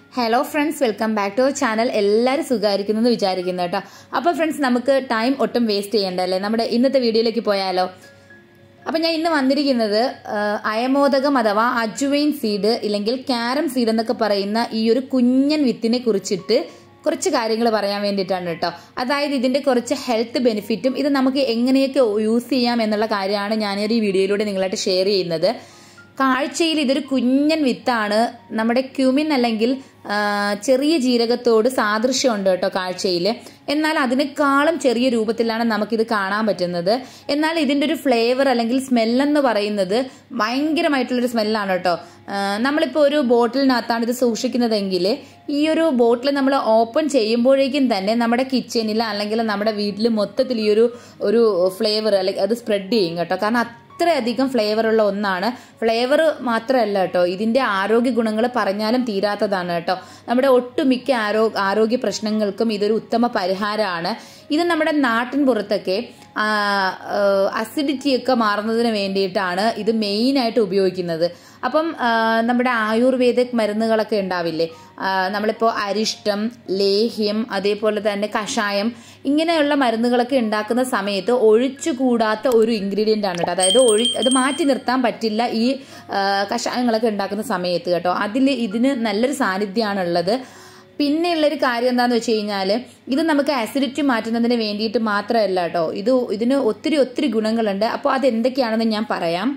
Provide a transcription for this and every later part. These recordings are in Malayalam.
hello friends welcome back to our channel എല്ലാവരും സുഖമായിരിക്കുന്നു എന്ന് വിചാരിക്കുന്നു കേട്ടോ അപ്പോൾ ഫ്രണ്ട്സ് നമുക്ക് ടൈം ഒട്ടും വേസ്റ്റ് ചെയ്യണ്ടല്ലേ നമ്മുടെ ഇന്നത്തെ വീഡിയോയിലേക്ക് പോയാലോ അപ്പം ഞാൻ ഇന്ന് വന്നിരിക്കുന്നത് ആ, അയമോദകം അഥവാ അജുവൈൻ സീഡ് ഇല്ലെങ്കിൽ ക്യാരം സീഡ് എന്നൊക്കെ പറയുന്ന ഈ ഒരു കുഞ്ഞൻ വിത്തിനെ കുറിച്ചിട്ട് കുറച്ച് കാര്യങ്ങൾ പറയാൻ വേണ്ടിയിട്ടാണ് കേട്ടോ അതായത് ഇതിന്റെ കുറച്ച് ഹെൽത്ത് ബെനിഫിറ്റും ഇത് നമുക്ക് എങ്ങനെയൊക്കെ യൂസ് ചെയ്യാം എന്നുള്ള കാര്യമാണ് ഞാനൊരു ഈ വീഡിയോയിലൂടെ നിങ്ങളായിട്ട് ഷെയർ ചെയ്യുന്നത് കാഴ്ചയിൽ ഇതൊരു കുഞ്ഞൻ വിത്താണ് നമ്മുടെ ക്യൂമിൻ അല്ലെങ്കിൽ ആ, ചെറിയ ജീരകത്തോട് സാദൃശ്യമുണ്ട് കേട്ടോ കാഴ്ചയിൽ എന്നാൽ അതിനേക്കാളും ചെറിയ രൂപത്തിലാണ് നമുക്കിത് കാണാൻ പറ്റുന്നത് എന്നാൽ ഇതിൻ്റെ ഒരു ഫ്ലേവർ അല്ലെങ്കിൽ സ്മെല്ലെന്ന് പറയുന്നത് ഭയങ്കരമായിട്ടുള്ളൊരു സ്മെല്ലാണ് കേട്ടോ ആ, നമ്മളിപ്പോൾ ഒരു ബോട്ടിലിനകത്താണ് ഇത് സൂക്ഷിക്കുന്നതെങ്കിൽ ഈ ഒരു ബോട്ടിൽ നമ്മൾ ഓപ്പൺ ചെയ്യുമ്പോഴേക്കും തന്നെ നമ്മുടെ കിച്ചണിൽ അല്ലെങ്കിൽ നമ്മുടെ വീട്ടിൽ മൊത്തത്തിൽ ഈ ഒരു ഒരു ഫ്ലേവർ അല്ലെങ്കിൽ അത് സ്പ്രെഡ് ചെയ്യും കേട്ടോ കാരണം അത്രയധികം ഫ്ലേവർ ഉള്ള ഒന്നാണ് ഫ്ലേവർ മാത്രമല്ല കേട്ടോ ഇതിന്റെ ആരോഗ്യ ഗുണങ്ങൾ പറഞ്ഞാലും തീരാത്തതാണ് കേട്ടോ നമ്മുടെ ഒട്ടുമിക്ക ആരോ ആരോഗ്യ പ്രശ്നങ്ങൾക്കും ഇതൊരു ഉത്തമ പരിഹാരമാണ് ഇത് നമ്മുടെ നാട്ടിൻ പുറത്തൊക്കെ അസിഡിറ്റി ഒക്കെ മാറുന്നതിന് വേണ്ടിയിട്ടാണ് ഇത് മെയിനായിട്ട് ഉപയോഗിക്കുന്നത് അപ്പം ആ, നമ്മുടെ ആയുർവേദിക് മരുന്നുകളൊക്കെ ഉണ്ടാവില്ലേ ആ, നമ്മളിപ്പോൾ അരിഷ്ടം ലേഹ്യം അതേപോലെ തന്നെ കഷായം ഇങ്ങനെയുള്ള മരുന്നുകളൊക്കെ ഉണ്ടാക്കുന്ന സമയത്ത് ഒഴിച്ചുകൂടാത്ത ഒരു ഇൻഗ്രീഡിയൻ്റ് ആണ് കേട്ടോ അതായത് ഒഴി അത് മാറ്റി നിർത്താൻ പറ്റില്ല ഈ ആ, കഷായങ്ങളൊക്കെ ഉണ്ടാക്കുന്ന സമയത്ത് കേട്ടോ അതിൽ ഇതിന് നല്ലൊരു സാന്നിധ്യമാണുള്ളത് പിന്നെയുള്ളൊരു കാര്യം എന്താണെന്ന് വെച്ച് കഴിഞ്ഞാൽ ഇത് നമുക്ക് ആസിഡിറ്റി മാറ്റുന്നതിന് വേണ്ടിയിട്ട് മാത്രമല്ല കേട്ടോ ഇത് ഇതിന് ഒത്തിരി ഒത്തിരി ഗുണങ്ങളുണ്ട് അപ്പോൾ അത് എന്തൊക്കെയാണെന്ന് ഞാൻ പറയാം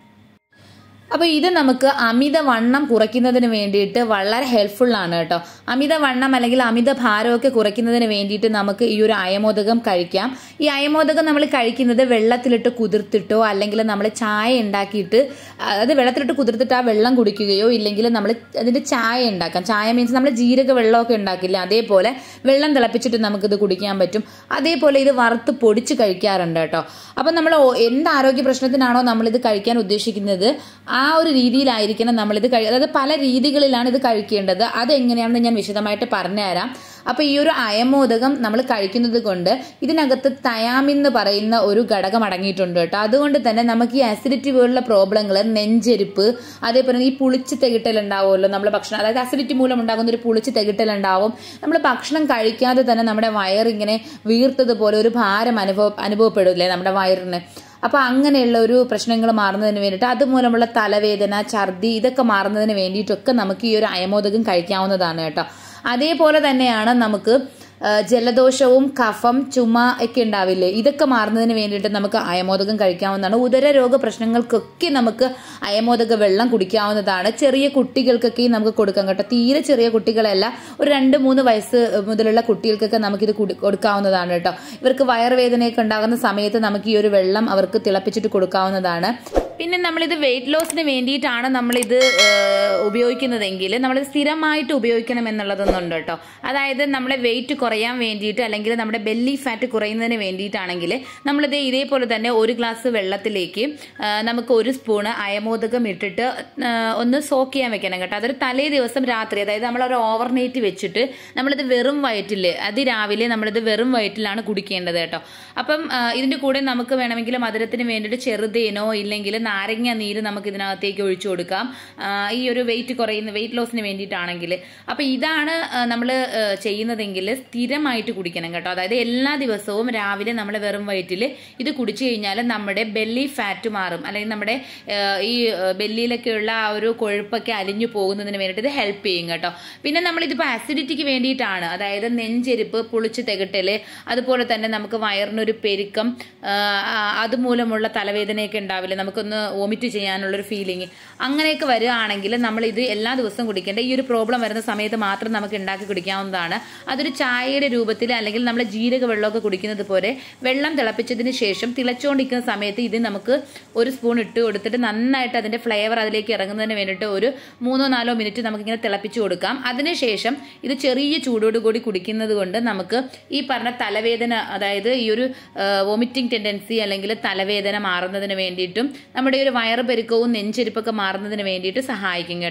അപ്പോൾ ഇത് നമുക്ക് അമിതവണ്ണം കുറയ്ക്കുന്നതിന് വേണ്ടിയിട്ട് വളരെ ഹെൽപ്ഫുൾ ആണ് കേട്ടോ അമിതവണ്ണം അല്ലെങ്കിൽ അമിത ഭാരമൊക്കെ കുറയ്ക്കുന്നതിന് വേണ്ടിയിട്ട് നമുക്ക് ഈ ഒരു അയമോദകം കഴിക്കാം ഈ അയമോദകം നമ്മൾ കഴിക്കുന്നത് വെള്ളത്തിലിട്ട് കുതിർത്തിട്ടോ അല്ലെങ്കിൽ നമ്മൾ ചായ ഉണ്ടാക്കിയിട്ട് അത് വെള്ളത്തിലിട്ട് കുതിർത്തിട്ട് ആ വെള്ളം കുടിക്കുകയോ ഇല്ലെങ്കിൽ നമ്മൾ അതിന്റെ ചായ ഉണ്ടാക്കാം ചായ മീൻസ് നമ്മൾ ജീരക വെള്ളമൊക്കെ ഉണ്ടാക്കില്ല അതേപോലെ വെള്ളം തിളപ്പിച്ചിട്ട് നമുക്കിത് കുടിക്കാൻ പറ്റും അതേപോലെ ഇത് വറുത്ത് പൊടിച്ച് കഴിക്കാറുണ്ട് കേട്ടോ അപ്പം നമ്മൾ ഓ- എന്ത് ആരോഗ്യ പ്രശ്നത്തിനാണോ നമ്മളിത് കഴിക്കാൻ ഉദ്ദേശിക്കുന്നത് ആ ഒരു രീതിയിലായിരിക്കണം നമ്മളിത് കഴി അതായത് പല രീതികളിലാണ് ഇത് കഴിക്കേണ്ടത് അതെങ്ങനെയാണെന്ന് ഞാൻ വിശദമായിട്ട് പറഞ്ഞുതരാം അപ്പൊ ഈ ഒരു അയമോദകം നമ്മൾ കഴിക്കുന്നത് കൊണ്ട് ഇതിനകത്ത് തയാമിൻ എന്ന് പറയുന്ന ഒരു ഘടകം അടങ്ങിയിട്ടുണ്ട് കേട്ടോ അതുകൊണ്ട് തന്നെ നമുക്ക് ഈ അസിഡിറ്റി പോലുള്ള പ്രോബ്ലങ്ങൾ നെഞ്ചെരുപ്പ് അതേപോലെ ഈ പുളിച്ച് തെകിട്ടൽ ഉണ്ടാവുമല്ലോ നമ്മൾ ഭക്ഷണം അതായത് അസിഡിറ്റി മൂലം ഉണ്ടാകുന്ന ഒരു പുളിച്ച് തെകിട്ടൽ ഉണ്ടാവും നമ്മൾ ഭക്ഷണം കഴിക്കാതെ തന്നെ നമ്മുടെ വയറിങ്ങനെ വീർത്തതുപോലെ ഒരു ഭാരം അനുഭവ അനുഭവപ്പെടില്ലേ നമ്മുടെ വയറിന് അപ്പൊ അങ്ങനെയുള്ള ഒരു പ്രശ്നങ്ങൾ മാറുന്നതിന് വേണ്ടിയിട്ട് അതുമൂലമുള്ള തലവേദന ഛർദി ഇതൊക്കെ മാറുന്നതിന് വേണ്ടിയിട്ടൊക്കെ നമുക്ക് ഈ ഒരു അയമോദകം കഴിക്കാവുന്നതാണ് കേട്ടോ അതേപോലെ തന്നെയാണ് നമുക്ക് ആ, ജലദോഷവും കഫം ചുമ ഒക്കെ ഉണ്ടാവില്ലേ ഇതൊക്കെ മാറുന്നതിന് വേണ്ടിയിട്ട് നമുക്ക് അയമോദകം കഴിക്കാവുന്നതാണ് ഉദര രോഗ പ്രശ്നങ്ങൾക്കൊക്കെ നമുക്ക് അയമോദക വെള്ളം കുടിക്കാവുന്നതാണ് ചെറിയ കുട്ടികൾക്കൊക്കെ നമുക്ക് കൊടുക്കാം കേട്ടോ തീരെ ചെറിയ കുട്ടികളല്ല ഒരു രണ്ട് മൂന്ന് വയസ്സ് മുതലുള്ള കുട്ടികൾക്കൊക്കെ നമുക്കിത് കുടി- കൊടുക്കാവുന്നതാണ് കേട്ടോ ഇവർക്ക് വയറുവേദനയൊക്കെ ഉണ്ടാകുന്ന സമയത്ത് നമുക്ക് ഈ ഒരു വെള്ളം അവർക്ക് തിളപ്പിച്ചിട്ട് കൊടുക്കാവുന്നതാണ് പിന്നെ നമ്മളിത് വെയിറ്റ് ലോസിന് വേണ്ടിയിട്ടാണ് നമ്മളിത് ഏഹ്, ഉപയോഗിക്കുന്നതെങ്കിൽ നമ്മളിത് സ്ഥിരമായിട്ട് ഉപയോഗിക്കണം എന്നുള്ളതൊന്നുണ്ട് കേട്ടോ അതായത് നമ്മളെ വെയിറ്റ് കുറയാൻ വേണ്ടിയിട്ട് അല്ലെങ്കിൽ നമ്മുടെ ബെല്ലി ഫാറ്റ് കുറയുന്നതിന് വേണ്ടിയിട്ടാണെങ്കിൽ നമ്മളിത് ഇതേപോലെ തന്നെ ഒരു ഗ്ലാസ് വെള്ളത്തിലേക്ക് ആ, നമുക്ക് ഒരു സ്പൂണ് അയമോദകം ഇട്ടിട്ട് ആ, ഒന്ന് സോക്ക് ചെയ്യാൻ വെക്കണം കേട്ടോ അതൊരു തലേ ദിവസം രാത്രി അതായത് നമ്മൾ ഒരു ഓവർനൈറ്റ് വെച്ചിട്ട് നമ്മളിത് വെറും വയറ്റിൽ അതിരാവിലെ നമ്മളിത് വെറും വയറ്റിലാണ് കുടിക്കേണ്ടത് കേട്ടോ അപ്പം ആ, ഇതിന്റെ കൂടെ നമുക്ക് വേണമെങ്കിൽ മധുരത്തിന് വേണ്ടിയിട്ട് ചെറുതേനോ ഇല്ലെങ്കിൽ നാരങ്ങ നീര് നമുക്ക് ഇതിനകത്തേക്ക് ഒഴിച്ചു കൊടുക്കാം ആ, ഈ ഒരു വെയിറ്റ് കുറയുന്ന വെയിറ്റ് ലോസിന് വേണ്ടിയിട്ടാണെങ്കിൽ അപ്പൊ ഇതാണ് നമ്മൾ ചെയ്യുന്നതെങ്കിൽ സ്ഥിരമായിട്ട് കുടിക്കണം കേട്ടോ അതായത് എല്ലാ ദിവസവും രാവിലെ നമ്മൾ വെറും വയറ്റിൽ ഇത് കുടിച്ചു കഴിഞ്ഞാൽ നമ്മുടെ ബെല്ലി ഫാറ്റ് മാറും അല്ലെങ്കിൽ നമ്മുടെ ആ, ഈ ബെല്ലിയിലൊക്കെയുള്ള ആ ഒരു കൊഴുപ്പൊക്കെ അലിഞ്ഞു പോകുന്നതിന് വേണ്ടിയിട്ട് ഇത് ഹെൽപ്പ് ചെയ്യും കേട്ടോ പിന്നെ നമ്മൾ ഇതിപ്പോൾ അസിഡിറ്റിക്ക് വേണ്ടിയിട്ടാണ് അതായത് നെഞ്ചെരുപ്പ് പുളിച്ച് തെകട്ടല് അതുപോലെ തന്നെ നമുക്ക് വയറിനൊരു പെരുക്കം ആ, ആ, അതുമൂലമുള്ള തലവേദനയൊക്കെ ഉണ്ടാവില്ലേ നമുക്കൊന്ന് വോമിറ്റ് ചെയ്യാനുള്ളൊരു ഫീലിംഗ് അങ്ങനെയൊക്കെ വരികയാണെങ്കിൽ നമ്മൾ ഇത് എല്ലാ ദിവസവും കുടിക്കേണ്ട ഈ ഒരു പ്രോബ്ലം വരുന്ന സമയത്ത് മാത്രം നമുക്ക് ഉണ്ടാക്കി കുടിക്കാവുന്നതാണ് അതൊരു ചായയുടെ രൂപത്തിൽ അല്ലെങ്കിൽ നമ്മൾ ജീരക വെള്ളമൊക്കെ കുടിക്കുന്നത് പോലെ വെള്ളം തിളപ്പിച്ചതിന് ശേഷം തിളച്ചുകൊണ്ടിരിക്കുന്ന സമയത്ത് ഇത് നമുക്ക് ഒരു സ്പൂൺ ഇട്ട് കൊടുത്തിട്ട് നന്നായിട്ട് അതിന്റെ ഫ്ലേവർ അതിലേക്ക് ഇറങ്ങുന്നതിന് വേണ്ടിയിട്ട് ഒരു മൂന്നോ നാലോ മിനിറ്റ് നമുക്കിങ്ങനെ തിളപ്പിച്ചു കൊടുക്കാം അതിനുശേഷം ഇത് ചെറിയ ചൂടോട് കൂടി കുടിക്കുന്നത് കൊണ്ട് നമുക്ക് ഈ പറഞ്ഞ തലവേദന അതായത് ഈ ഒരു വോമിറ്റിംഗ് ടെൻഡൻസി അല്ലെങ്കിൽ തലവേദന മാറുന്നതിന് വേണ്ടിയിട്ടും നമ്മുടെ ഈ ഒരു വയറ് പെരുക്കവും നെഞ്ചെരുപ്പൊക്കെ മാറുന്നതിന് വേണ്ടിയിട്ട് സഹായിക്കും കേട്ടോ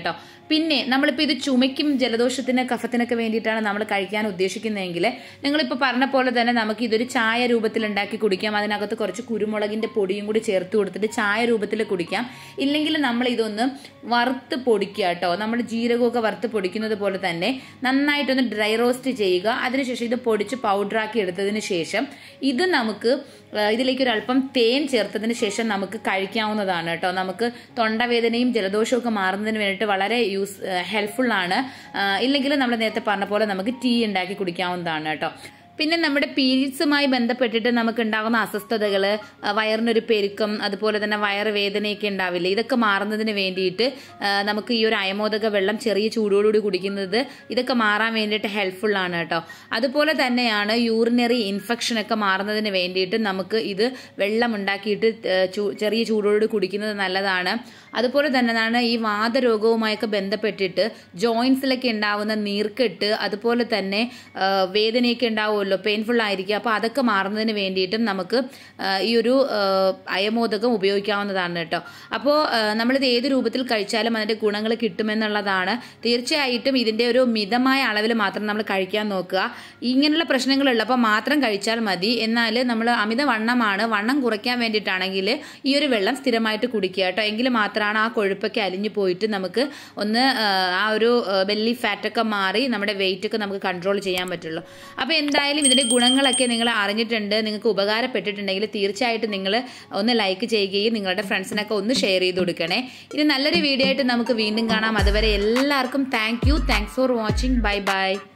പിന്നെ നമ്മളിപ്പോൾ ഇത് ചുമയ്ക്കും ജലദോഷത്തിന് കഫത്തിനൊക്കെ വേണ്ടിയിട്ടാണ് നമ്മൾ കഴിക്കാൻ ഉദ്ദേശിക്കുന്നതെങ്കിൽ നിങ്ങളിപ്പോൾ പറഞ്ഞ പോലെ തന്നെ നമുക്ക് ഇതൊരു ചായ രൂപത്തിൽ ഉണ്ടാക്കി കുടിക്കാം അതിനകത്ത് കുറച്ച് കുരുമുളകിൻ്റെ പൊടിയും കൂടി ചേർത്ത് കൊടുത്തിട്ട് ചായ രൂപത്തിൽ കുടിക്കാം ഇല്ലെങ്കിൽ നമ്മൾ ഇതൊന്ന് വറുത്ത് പൊടിക്കുക കേട്ടോ നമ്മൾ ജീരകമൊക്കെ വറുത്ത് പൊടിക്കുന്നത് പോലെ തന്നെ നന്നായിട്ടൊന്ന് ഡ്രൈ റോസ്റ്റ് ചെയ്യുക അതിനുശേഷം ഇത് പൊടിച്ച് പൗഡറാക്കി എടുത്തതിന് ശേഷം ഇത് നമുക്ക് ആ, ഇതിലേക്ക് ഒരു അല്പം തേൻ ചേർത്തതിന് ശേഷം നമുക്ക് കഴിക്കാവുന്നതാണ് കേട്ടോ നമുക്ക് തൊണ്ടവേദനയും ജലദോഷവും ഒക്കെ മാറുന്നതിന് വേണ്ടിയിട്ട് വളരെ യൂസ് ഹെൽപ്ഫുൾ ആണ് ആ, ഇല്ലെങ്കിൽ നമ്മൾ നേരത്തെ പറഞ്ഞ പോലെ നമുക്ക് ടീ ഉണ്ടാക്കി കുടിക്കാവുന്നതാണ് കേട്ടോ പിന്നെ നമ്മുടെ പീരീഡ്സുമായി ബന്ധപ്പെട്ടിട്ട് നമുക്ക് ഉണ്ടാകുന്ന അസ്വസ്ഥതകൾ വയറിനൊരു പെരുക്കം അതുപോലെ തന്നെ വയറ് വേദനയൊക്കെ ഉണ്ടാവില്ലേ ഇതൊക്കെ മാറുന്നതിന് വേണ്ടിയിട്ട് ആ, നമുക്ക് ഈ ഒരു അയമോദക വെള്ളം ചെറിയ ചൂടോടുകൂടി കുടിക്കുന്നത് ഇതൊക്കെ മാറാൻ വേണ്ടിയിട്ട് ഹെൽപ്ഫുൾ ആണ് കേട്ടോ അതുപോലെ തന്നെയാണ് യൂറിനറി ഇൻഫെക്ഷൻ ഒക്കെ മാറുന്നതിന് വേണ്ടിയിട്ട് നമുക്ക് ഇത് വെള്ളം ഉണ്ടാക്കിയിട്ട് ആ, ചൂ- ചെറിയ ചൂടോടുകൂടി കുടിക്കുന്നത് നല്ലതാണ് അതുപോലെ തന്നെയാണ് ഈ വാതരോഗവുമായൊക്കെ ബന്ധപ്പെട്ടിട്ട് ജോയിൻസിലൊക്കെ ഉണ്ടാവുന്ന നീർക്കെട്ട് അതുപോലെ തന്നെ ആ, വേദനയൊക്കെ ഉണ്ടാവുമല്ലോ പെയിൻഫുൾ ആയിരിക്കും അപ്പോൾ അതൊക്കെ മാറുന്നതിന് വേണ്ടിയിട്ടും നമുക്ക് ആ, ഈ ഒരു ആ, അയമോദകം ഉപയോഗിക്കാവുന്നതാണ് കേട്ടോ അപ്പോൾ ആ, നമ്മളിത് ഏത് രൂപത്തിൽ കഴിച്ചാലും അതിൻ്റെ ഗുണങ്ങൾ കിട്ടുമെന്നുള്ളതാണ് തീർച്ചയായിട്ടും ഇതിൻ്റെ ഒരു മിതമായ അളവിൽ മാത്രം നമ്മൾ കഴിക്കാൻ നോക്കുക ഇങ്ങനെയുള്ള പ്രശ്നങ്ങളുള്ളപ്പോൾ മാത്രം കഴിച്ചാൽ മതി എന്നാൽ നമ്മൾ അമിതവണ്ണമാണ് വണ്ണം കുറയ്ക്കാൻ വേണ്ടിയിട്ടാണെങ്കിൽ ഈ ഒരു വെള്ളം സ്ഥിരമായിട്ട് കുടിക്കുക കേട്ടോ എങ്കിൽ മാത്രമാണ് ആ കൊഴുപ്പൊക്കെ അലിഞ്ഞു പോയിട്ട് നമുക്ക് ഒന്ന് ആ, ആ ഒരു ബെല്ലി ഫാറ്റൊക്കെ മാറി നമ്മുടെ വെയിറ്റ് ഒക്കെ നമുക്ക് കൺട്രോൾ ചെയ്യാൻ പറ്റുള്ളൂ അപ്പോൾ എന്തായാലും ഇതിൻ്റെ ഗുണങ്ങളൊക്കെ നിങ്ങൾ അറിഞ്ഞിട്ടുണ്ട് നിങ്ങൾക്ക് ഉപകാരപ്പെട്ടിട്ടുണ്ടെങ്കിൽ തീർച്ചയായിട്ടും നിങ്ങൾ ഒന്ന് ലൈക്ക് ചെയ്യുകയും നിങ്ങളുടെ ഫ്രണ്ട്സിനൊക്കെ ഒന്ന് ഷെയർ ചെയ്ത് കൊടുക്കണേ ഇനി നല്ലൊരു വീഡിയോ ആയിട്ട് നമുക്ക് വീണ്ടും കാണാം അതുവരെ എല്ലാവർക്കും thank you thanks for watching bye by